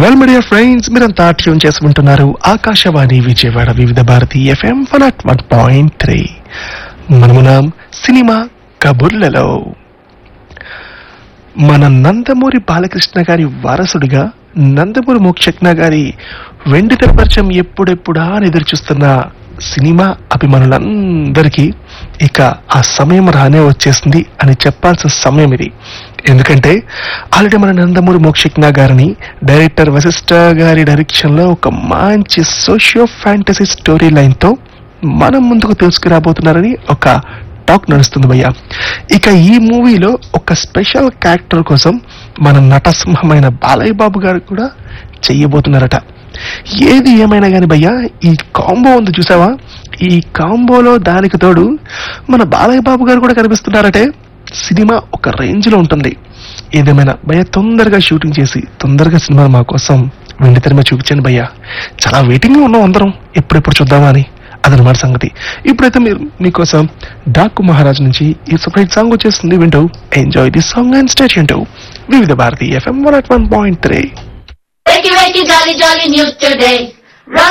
Well media friends మీరంతా tune చేసి ఉంటున్నారు Akashvani Vijayawada Vividh Bharati FM one at one point three మనమునాం సినిమా కబుర్లలో మన నందమూరి బాలకృష్ణ గారి వారసుడిగా నందమూరి మోక్షజ్ఞ గారి వెండి తెరపరిచయం ఎప్పుడెప్పుడా అని ఎదురు చూస్తున్న సినిమా అభిమానులందరికీ ఇక ఆ సమయం రానే వచ్చేసింది అని చెప్పాల్సిన సమయం ఇది ఎందుకంటే ఆల్రెడీ మన నందమూరి మోక్షజ్ఞ గారిని డైరెక్టర్ వశిష్ఠ గారి డైరెక్షన్ లో ఒక మంచి సోషియో ఫ్యాంటసీ స్టోరీ లైన్ తో మనం ముందుకు తీసుకురాబోతున్నారని ఒక టాక్ నడుస్తుంది భయ్య ఇక ఈ మూవీలో ఒక స్పెషల్ క్యారెక్టర్ కోసం మన నటసింహమైన బాలయ్య బాబు గారు కూడా చెయ్యబోతున్నారట ఏది ఏమైనా గాని భయ్య ఈ కాంబో ఉంది చూసావా ఈ కాంబోలో దానికి తోడు మన బాలయ్య బాబు గారు కూడా కనిపిస్తున్నారటే సినిమా ఒక రేంజ్ లో ఉంటుంది ఏదేమైనా భయ్య తొందరగా షూటింగ్ చేసి తొందరగా సినిమా మా కోసం వెండి తెర మీద చూపించండి భయ్య చాలా వెయిటింగ్ లో ఉన్నాం అందరం ఎప్పుడెప్పుడు చూద్దామా అని అదనమాట సంగతి ఇప్పుడైతే మీరు మీకోసం డాకు మహారాజ్ నుంచి ఈ సపరేట్ సాంగ్ వచ్చేస్తుంది వింటూ enjoy the song and state వింటూ Vividh Bharati FM one at one point three Wakey, wakey, jolly, jolly news today.